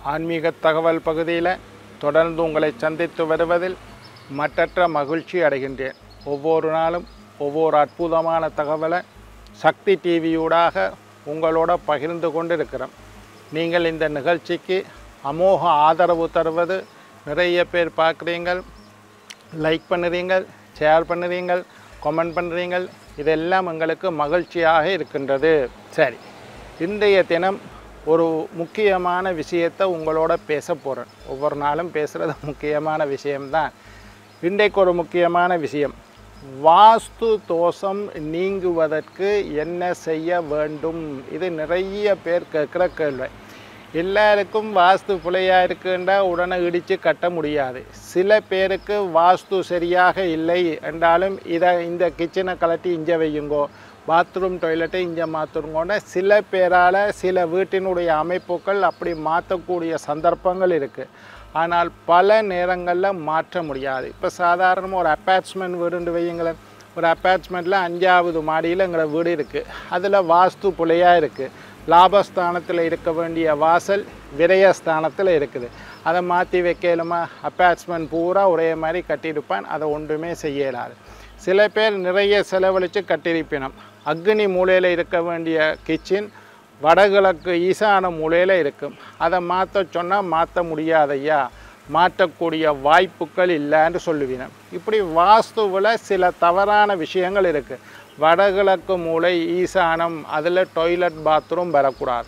ஆன்மீக தகவல் பகுதியில் தொடர்ந்து உங்களை சந்தித்து வருவதில் மற்றற்ற மகிழ்ச்சி அடைகின்றேன் ஒவ்வொரு நாளும் ஒவ்வொரு அற்புதமான தகவலை சக்தி டிவியூடாக உங்களோட பகிர்ந்து கொண்டு இருக்கிறோம் நீங்கள் இந்த நிகழ்ச்சிக்கு அமோக ஆதரவு தருவது நிறைய பேர் பார்க்குறீங்கள் லைக் பண்ணுறீங்க ஷேர் பண்ணுறீங்க கமெண்ட் பண்ணுறீங்க இதெல்லாம் எங்களுக்கு மகிழ்ச்சியாக இருக்கின்றது சரி இன்றைய தினம் ஒரு முக்கியமான விஷயத்தை உங்களோட பேச போகிறேன் ஒவ்வொரு நாளும் பேசுகிறது முக்கியமான விஷயம்தான் இன்றைக்கு ஒரு முக்கியமான விஷயம் வாஸ்து தோஷம் நீங்குவதற்கு என்ன செய்ய வேண்டும் இது நிறைய பேர் கேட்குற கேள்வி எல்லாருக்கும் வாஸ்து பிழையாக இருக்குன்றா உடனே இடித்து கட்ட முடியாது சில பேருக்கு வாஸ்து சரியாக இல்லை என்றாலும் இதை இந்த கிச்சனை கலட்டி இங்கே வையுங்கோ பாத்ரூம் டாய்லெட்டை இங்கே மாற்றுங்கோன்னு சில பேரால் சில வீட்டினுடைய அமைப்புகள் அப்படி மாற்றக்கூடிய சந்தர்ப்பங்கள் இருக்குது ஆனால் பல நேரங்களில் மாற்ற முடியாது இப்போ சாதாரணமாக ஒரு அப்பார்ட்மெண்ட் வீடுன்னு வையுங்களேன் ஒரு அப்பார்ட்மெண்ட்டில் அஞ்சாவது மாடியில் எங்களை வீடு இருக்குது அதில் வாஸ்து பிழையாக இருக்குது லாபஸ்தானத்தில் இருக்க வேண்டிய வாசல் விரயஸ்தானத்தில் இருக்குது அதை மாற்றி வைக்கலுமா அப்பார்ட்மெண்ட் பூரா ஒரே மாதிரி கட்டியிருப்பான் அதை ஒன்றுமே செய்ய இயலாது சில பேர் நிறைய செலவழித்து கட்டியிருப்பினம் அக்னி மூலையில் இருக்க வேண்டிய கிச்சன் வடகிழக்கு ஈசான மூலையில் இருக்கும் அதை மாற்ற சொன்னால் மாற்ற முடியாதையா மாற்றக்கூடிய வாய்ப்புகள் இல்லைன்னு சொல்லுவினேன் இப்படி வாஸ்துவில் சில தவறான விஷயங்கள் இருக்குது வடகிழக்கு மூலை ஈசானம் அதில் டாய்லெட் பாத்ரூம் வரக்கூடாது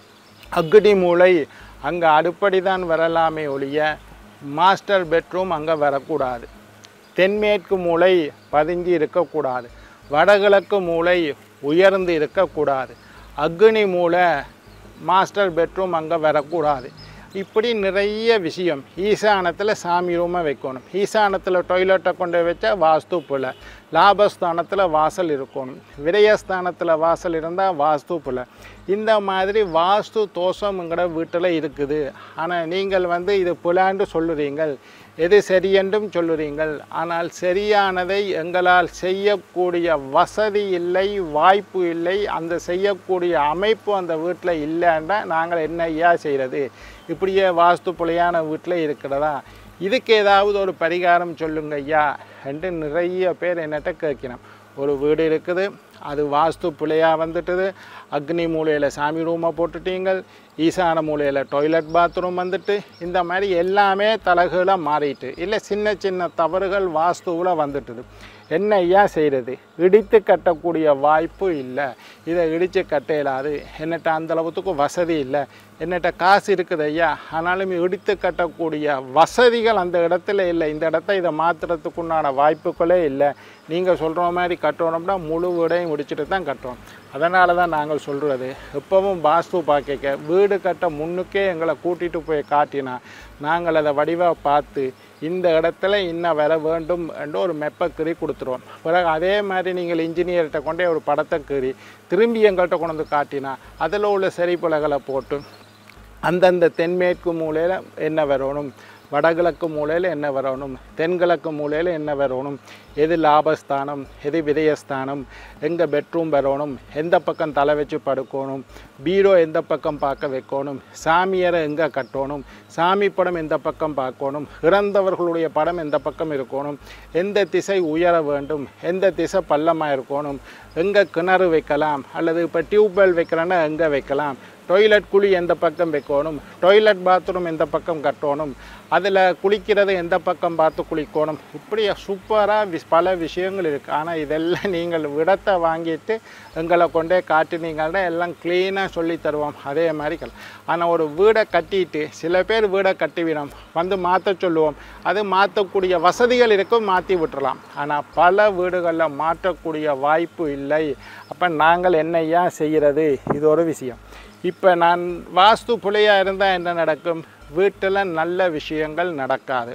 அக்னி மூலை அங்கே அடுப்படி தான் வரலாமே ஒழிய மாஸ்டர் பெட்ரூம் அங்கே வரக்கூடாது தென்மேற்கு மூலை பதிஞ்சு இருக்கக்கூடாது வடகிழக்கு மூலை உயர்ந்து இருக்கக்கூடாது அக்னி மூலை மாஸ்டர் பெட்ரூம் அங்கே வரக்கூடாது இப்படி நிறைய விஷயம் ஈசானத்தில் சாமி ரூமை வைக்கணும் ஈசானத்தில் டாய்லெட்டை கொண்டு வச்சா வாஸ்து புல லாபஸ்தானத்தில் வாசல் இருக்கணும் விரயஸ்தானத்தில் வாசல் இருந்தால் வாஸ்து புல இந்த மாதிரி வாஸ்து தோஷம்ங்கிற வீட்டில் இருக்குது ஆனால் நீங்கள் வந்து இது புலான்னு சொல்லுறீங்கள் எது சரியென்றும் சொல்லுறீங்கள் ஆனால் சரியானதை எங்களால் செய்யக்கூடிய வசதி இல்லை வாய்ப்பு இல்லை அந்த செய்யக்கூடிய அமைப்பு அந்த வீட்டில் இல்லைன்னா நாங்கள் என்ன ஐயா செய்கிறது இப்படியே வாஸ்து பிழையான வீட்டில் இருக்கிறதா இதுக்கு ஏதாவது ஒரு பரிகாரம் சொல்லுங்க ஐயா என்று நிறைய பேர் என்னட்ட கேட்கணும் ஒரு வீடு இருக்குது அது வாஸ்து பிழையாக வந்துட்டுது அக்னி மூலையில் சாமி ரூமை போட்டுட்டீங்கள் ஈசான மூலையில் டாய்லெட் பாத்ரூம் வந்துட்டு இந்த மாதிரி எல்லாமே தலகுலாம் மாறிட்டு இல்லை சின்ன சின்ன தவறுகள் வாஸ்துவில் வந்துட்டுது என்ன ஐயா செய்கிறது இடித்து கட்டக்கூடிய வாய்ப்பு இல்லை இதை இடித்து கட்ட இயலாது என்னட்ட அந்த அளவுக்கு வசதி இல்லை என்னட்ட காசு இருக்குது ஐயா ஆனாலும் இடித்து கட்டக்கூடிய வசதிகள் அந்த இடத்துல இல்லை இந்த இடத்த இதை மாற்றுறதுக்குண்டான வாய்ப்புகளே இல்லை நீங்கள் சொல்கிற மாதிரி கட்டணும்னா முழு வீடையும் முடிச்சுட்டு தான் கட்டுறோம் அதனால தான் நாங்கள் சொல்கிறது எப்பவும் வாஸ்து பார்க்க வீடு கட்ட முன்னுக்கே எங்களை கூட்டிகிட்டு போய் காட்டினா நாங்கள் அதை வடிவாக பார்த்து இந்த இடத்துல இன்ன வர வேண்டும் என்று ஒரு மெப்பை கீறி கொடுத்துருவோம் பிறகு அதே மாதிரி நீங்கள் இன்ஜினியர்கிட்ட கொண்டே ஒரு படத்தை கீறி திரும்பி எங்கள்கிட்ட கொண்டு வந்து காட்டினா அதில் உள்ள செறிப்புலைகளை போட்டு அந்தந்த தென்மேற்கு மூலையில் என்ன வரணும் வடகிழக்கு மூலையில் என்ன வரணும் தென்கிழக்கு மூலையில் என்ன வரணும் எது லாபஸ்தானம் எது விதயஸ்தானம் எங்கே பெட்ரூம் வரணும் எந்த பக்கம் தலை வச்சு படுக்கணும் பீரோ எந்த பக்கம் பார்க்க வைக்கணும் சாமியரை எங்கே கட்டணும் சாமி படம் எந்த பக்கம் பார்க்கணும் இறந்தவர்களுடைய படம் எந்த பக்கம் இருக்கணும் எந்த திசை உயர வேண்டும் எந்த திசை பள்ளமாக இருக்கணும் எங்கே கிணறு வைக்கலாம் அல்லது இப்போ டியூப்வெல் வைக்கிறேன்னா எங்கே வைக்கலாம் டொய்லெட் குழி எந்த பக்கம் வைக்கணும் டொய்லெட் பாத்ரூம் எந்த பக்கம் கட்டணும் அதில் குளிக்கிறது எந்த பக்கம் பார்த்து குளிக்கணும் இப்படி சூப்பராக வி பல விஷயங்கள் இருக்குது ஆனால் இதெல்லாம் நீங்கள் விடத்தை வாங்கிட்டு எங்களை கொண்டே காட்டினீங்கன்னா எல்லாம் க்ளீனாக சொல்லி தருவோம் அதே மாதிரி கல் ஆனால் ஒரு வீடை கட்டிட்டு சில பேர் வீடை கட்டிவிடும் வந்து மாற்ற சொல்லுவோம் அது மாற்றக்கூடிய வசதிகள் இருக்கும் மாற்றி விட்டுறலாம் ஆனால் பல வீடுகளில் மாற்றக்கூடிய வாய்ப்பு இல்லை அப்போ நாங்கள் என்னையா செய்கிறது இது ஒரு விஷயம் இப்போ நான் வாஸ்து பிழையாக இருந்தால் என்ன நடக்கும் வீட்டில் நல்ல விஷயங்கள் நடக்காது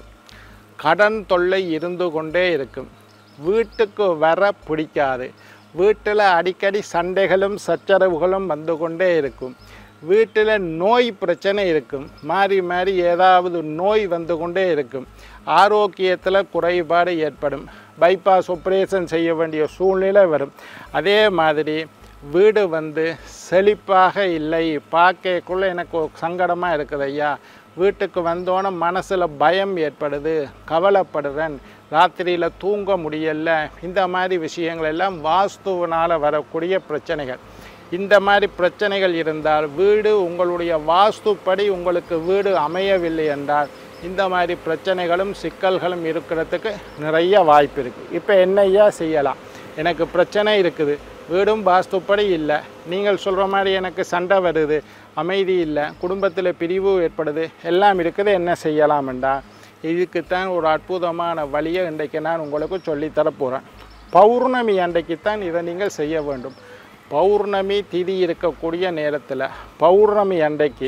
கடன் தொல்லை இருந்து கொண்டே இருக்கும் வீட்டுக்கு வர பிடிக்காது வீட்டில் அடிக்கடி சண்டைகளும் சச்சரவுகளும் வந்து கொண்டே இருக்கும் வீட்டில் நோய் பிரச்சனை இருக்கும் மாறி மாறி ஏதாவது நோய் வந்து கொண்டே இருக்கும் ஆரோக்கியத்தில் குறைபாடு ஏற்படும் பைபாஸ் ஆப்ரேஷன் செய்ய வேண்டிய சூழ்நிலை வரும் அதே மாதிரி வீடு வந்து செழிப்பாக இல்லை பார்க்கக்குள்ள எனக்கு ஒரு சங்கடமாக இருக்குது ஐயா வீட்டுக்கு வந்தோன்னே மனசில் பயம் ஏற்படுது கவலைப்படுறேன் ராத்திரியில் தூங்க முடியல இந்த மாதிரி விஷயங்கள் எல்லாம் வாஸ்துவினால் வரக்கூடிய பிரச்சனைகள் இந்த மாதிரி பிரச்சனைகள் இருந்தால் வீடு உங்களுடைய வாஸ்துப்படி உங்களுக்கு வீடு அமையவில்லை என்றால் இந்த மாதிரி பிரச்சனைகளும் சிக்கல்களும் இருக்கிறதுக்கு நிறைய வாய்ப்பு இருக்குது இப்போ என்னையா செய்யலாம் எனக்கு பிரச்சனை இருக்குது வீடும் வாஸ்துப்படி இல்லை நீங்கள் சொல்கிற மாதிரி எனக்கு சண்டை வருது அமைதி இல்லை குடும்பத்தில் பிரிவு ஏற்படுது எல்லாம் இருக்குது என்ன செய்யலாம்டா இதுக்குத்தான் ஒரு அற்புதமான வழியை இன்றைக்கு நான் உங்களுக்கு சொல்லித்தரப் போகிறேன் பௌர்ணமி அன்றைக்குத்தான் இதை நீங்கள் செய்ய வேண்டும் பௌர்ணமி திதி இருக்கக்கூடிய நேரத்தில் பௌர்ணமி அன்றைக்கு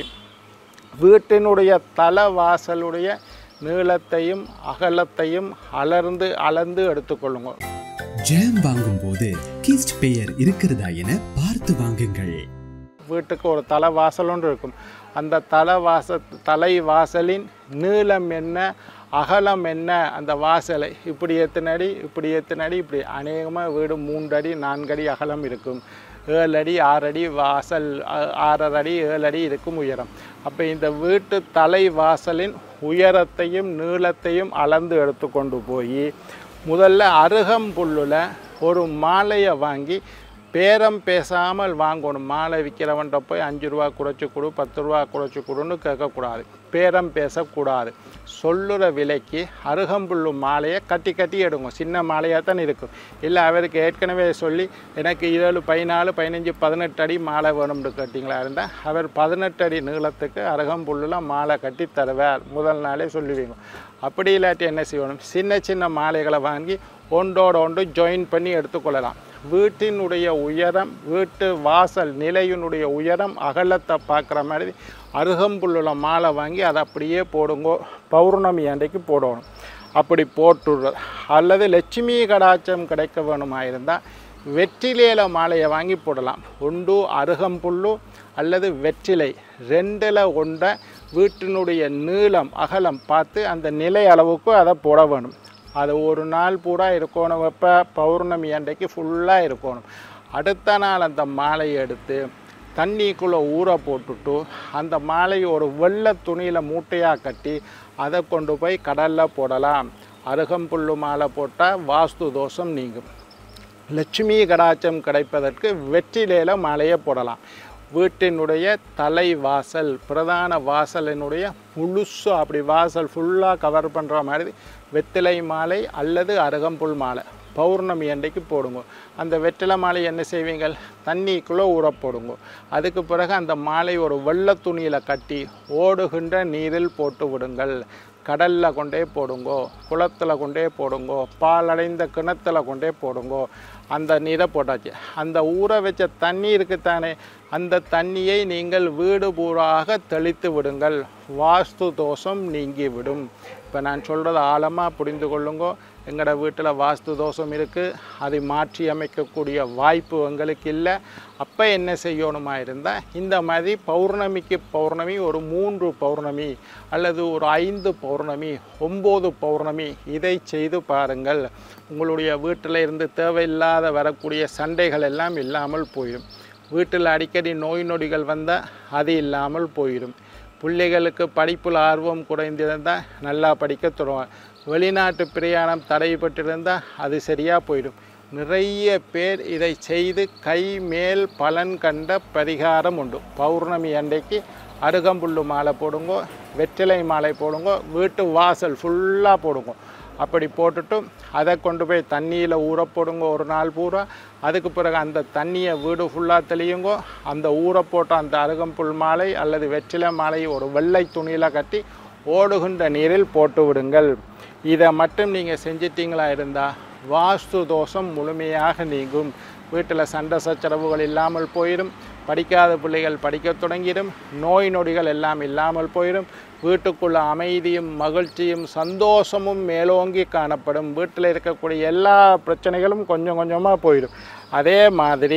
வீட்டினுடைய தலவாசலுடைய நீளத்தையும் அகலத்தையும் அலர்ந்து அளந்து எடுத்துக்கொள்ளுங்க ஜாம் வாங்கும்போது கிஸ்ட் பெயர் இருக்கிறதா என பார்த்து வாங்குங்கள் வீட்டுக்கு ஒரு தலைவாசல் ஒன்று இருக்கும் அந்த தலைவாச தலைவாசலின் நீளம் என்ன அகலம் என்ன அந்த வாசலை இப்படி எத்தனை இப்படி எத்தனை இப்படி அநேகமாக வீடு மூன்று அடி நான்கு அடி அகலம் இருக்கும் ஏழு அடி ஆறு அடி வாசல் ஆ- ஆறரை அடி ஏழு அடி இருக்கும் உயரம் அப்போ இந்த வீட்டு தலைவாசலின் உயரத்தையும் நீளத்தையும் அளந்து எடுத்துக்கொண்டு போய் முதல்ல அருகம்புல்லுல ஒரு மாலையை வாங்கி பேரம் பேசாமல் வாங்கணும் மாலை விற்கிறவன்ட்ட போய் அஞ்சு ரூபா குறைச்சி கொடு பத்து ரூபா குறைச்சி கொடுன்னு கேட்கக்கூடாது பேரம் பேசக்கூடாது சொல்லுற விலைக்கு அருகம்புல்லு மாலையை கட்டி கட்டி எடுங்க சின்ன மாலையாக தான் இருக்கும் இல்லை அவருக்கு ஏற்கனவே சொல்லி எனக்கு ஏழு பதினாலு பதினஞ்சு பதினெட்டு அடி மாலை வேணும்னு கேட்டிங்களா இருந்தால் அவர் பதினெட்டு அடி நீளத்துக்கு அருகம்புல்லுல மாலை கட்டி தருவார் முதல் நாளே சொல்லுவீங்க அப்படி இல்லாட்டி என்ன செய்யணும் சின்ன சின்ன மாலைகளை வாங்கி ஒன்றோட ஒன்று ஜாயின் பண்ணி எடுத்துக்கொள்ளலாம் வீட்டினுடைய உயரம் வீட்டு வாசல் நிலையினுடைய உயரம் அகலத்தை பார்க்குற மாதிரி அருகம்புல்லுல மாலை வாங்கி அதை அப்படியே போடுங்கோ பௌர்ணமி அன்றைக்கு போடணும் அப்படி போட்டுடுறது அல்லது லட்சுமி கடாச்சம் கிடைக்க வேணுமா இருந்தால் வெற்றிலையில மாலையை வாங்கி போடலாம் ஒன்று அருகம்புல்லு அல்லது வெற்றிலை ரெண்டில் ஒன்றை வீட்டினுடைய நீளம் அகலம் பார்த்து அந்த நிலை அளவுக்கு அதை போட வேணும் அது ஒரு நாள் பூரா இருக்கணும் வெப்ப பௌர்ணமி அன்றைக்கு ஃபுல்லாக இருக்கணும் அடுத்த நாள் அந்த மாலையை எடுத்து தண்ணிக்குள்ளே ஊற போட்டுட்டு அந்த மாலையை ஒரு வெள்ளை துணியில் மூட்டையாக கட்டி அதை கொண்டு போய் கடலில் போடலாம் அருகம்புல்லு மாலை போட்டால் வாஸ்து தோஷம் நீங்கும் லட்சுமி கடாச்சம் கிடைப்பதற்கு வெற்றிலையில மாலையை போடலாம் வீட்டினுடைய தலை வாசல் பிரதான வாசலினுடைய முழுசு அப்படி வாசல் ஃபுல்லாக கவர் பண்ணுற மாதிரி வெற்றிலை மாலை அல்லது அருகம்புல் மாலை பௌர்ணமி அன்றைக்கு போடுங்க அந்த வெற்றிலை மாலை என்ன செய்வீங்கள் தண்ணிக்குள்ளே ஊற போடுங்க அதுக்கு பிறகு அந்த மாலை ஒரு வெள்ளை துணியில் கட்டி ஓடுகின்ற நீரில் போட்டு விடுங்கள் கடலில் கொண்டே போடுங்கோ குளத்தில் கொண்டே போடுங்கோ பாலடைந்த கிணத்துல கொண்டே போடுங்கோ அந்த நீரை போட்டாச்சு அந்த ஊற வச்ச தண்ணி இருக்குத்தானே அந்த தண்ணியை நீங்கள் வீடு பூராக தெளித்து விடுங்கள் வாஸ்து தோஷம் நீங்கிவிடும் இப்போ நான் சொல்கிறத ஆழமாக புரிந்து கொள்ளுங்கோ எங்களோட வீட்டில் வாஸ்து தோஷம் இருக்குது அதை மாற்றி அமைக்கக்கூடிய வாய்ப்பு எங்களுக்கு இல்லை அப்போ என்ன செய்யணுமா இருந்தால் இந்த மாதிரி பௌர்ணமிக்கு பௌர்ணமி ஒரு மூன்று பௌர்ணமி அல்லது ஒரு ஐந்து பௌர்ணமி ஒம்பது பௌர்ணமி இதை செய்து பாருங்கள் உங்களுடைய வீட்டில் இருந்து தேவையில்லாத வரக்கூடிய சண்டைகள் எல்லாம் இல்லாமல் போயிடும் வீட்டில் அடிக்கடி நோய் நொடிகள் வந்தால் அது இல்லாமல் போயிடும் பிள்ளைகளுக்கு படிப்பில் ஆர்வம் குறைந்திருந்தால் நல்லா படிக்க தொடங்குவாங்க வெளிநாட்டு பிரயாணம் தடைப்பட்டிருந்தால் அது சரியாக போயிடும் நிறைய பேர் இதை செய்து கை மேல் பலன் கண்ட பரிகாரம் உண்டு பௌர்ணமி அன்றைக்கு அருகம்புல்லு மாலை போடுங்கோ வெற்றிலை மாலை போடுங்கோ வீட்டு வாசல் ஃபுல்லாக போடுங்கோ அப்படி போட்டுட்டு அதை கொண்டு போய் தண்ணியில் ஊற போடுங்க ஒரு நாள் பூரா அதுக்கு பிறகு அந்த தண்ணியை வீடு ஃபுல்லாக தெளியுங்கோ அந்த ஊற போட்ட அந்த அருகம்புல் மாலை அல்லது வெற்றிலை மாலையை ஒரு வெள்ளை துணியில் கட்டி ஓடுகின்ற நீரில் போட்டு விடுங்கள் இதை மட்டும் நீங்கள் செஞ்சிட்டீங்களா இருந்தால் வாஸ்து தோஷம் முழுமையாக நீங்கும் வீட்டில் சண்டை சச்சரவுகள் இல்லாமல் போயிடும் படிக்காத பிள்ளைகள் படிக்கத் தொடங்கிடும் நோய் நொடிகள் எல்லாம் இல்லாமல் போயிடும் வீட்டுக்குள்ள அமைதியும் மகிழ்ச்சியும் சந்தோஷமும் மேலோங்கி காணப்படும் வீட்டில் இருக்கக்கூடிய எல்லா பிரச்சனைகளும் கொஞ்சம் கொஞ்சமாக போயிடும் அதே மாதிரி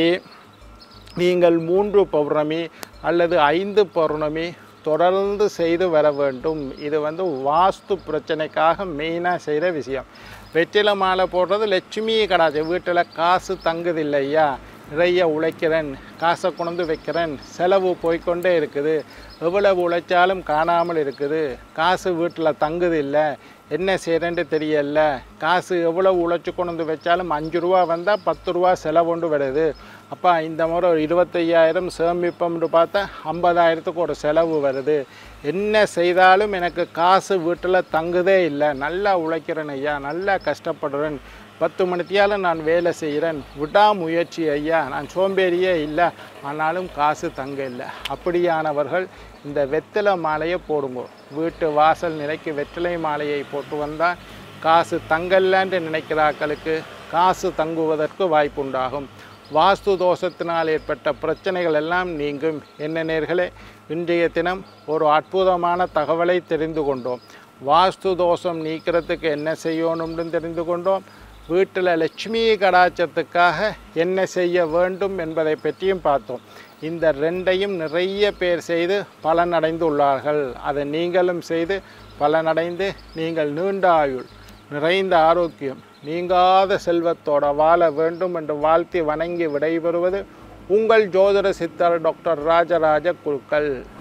நீங்கள் மூன்று பௌர்ணமி அல்லது ஐந்து பௌர்ணமி தொடர்ந்து செய்து வர வேண்டும் இது வந்து வாஸ்து பிரச்சனைக்காக மெயினாக செய்கிற விஷயம் வெற்றிலை மாலை போடுறது லட்சுமி கடாச்சு வீட்டில் காசு தங்குது இல்லையா நிறைய உழைக்கிறேன் காசை கொண்டு வைக்கிறேன் செலவு போய்க்கொண்டே இருக்குது எவ்வளவு உழைச்சாலும் காணாமல் இருக்குது காசு வீட்டில் தங்குது இல்லை என்ன செய்கிறேன்னு தெரியல காசு எவ்வளவு உழைச்சி கொண்டு வந்து வச்சாலும் அஞ்சு ரூபா வந்தால் பத்து ரூபா செலவுண்டு வருது அப்பா இந்த முறை ஒரு இருபத்தையாயிரம் சேமிப்போம்னு பார்த்தா ஐம்பதாயிரத்துக்கு ஒரு செலவு வருது என்ன செய்தாலும் எனக்கு காசு வீட்டில் தங்குதே இல்லை நல்லா உழைக்கிறேன் ஐயா நல்லா கஷ்டப்படுறேன் பத்து மணித்தியால் நான் வேலை செய்கிறேன் விடாமுயற்சி ஐயா நான் சோம்பேறியே இல்லை ஆனாலும் காசு தங்க இல்லை அப்படியானவர்கள் இந்த வெத்தலை மாலையை போடுங்க வீட்டு வாசல் நிலைக்கு வெற்றிலை மாலையை போட்டு வந்தால் காசு தங்கல்லன்னு நினைக்கிறாக்களுக்கு காசு தங்குவதற்கு வாய்ப்புண்டாகும் வாஸ்து தோஷத்தினால் ஏற்பட்ட பிரச்சனைகள் எல்லாம் நீங்கும் என்ன நேர்களே இன்றைய தினம் ஒரு அற்புதமான தகவலை தெரிந்து கொண்டோம் வாஸ்து தோஷம் நீக்கிறதுக்கு என்ன செய்யணும்னு தெரிந்து கொண்டோம் வீட்டில் லட்சுமி கடாச்சத்துக்காக என்ன செய்ய வேண்டும் என்பதை பற்றியும் பார்த்தோம் இந்த ரெண்டையும் நிறைய பேர் செய்து பலனடைந்து உள்ளார்கள் அதை நீங்களும் செய்து பலனடைந்து நீங்கள் நீண்ட ஆயுள் நிறைந்த ஆரோக்கியம் நீங்காத செல்வத்தோட வாழ வேண்டும் என்று வாழ்த்தி வணங்கி விடைபெறுவது உங்கள் ஜோதிட சித்தர் டாக்டர் ராஜராஜ குருக்கள்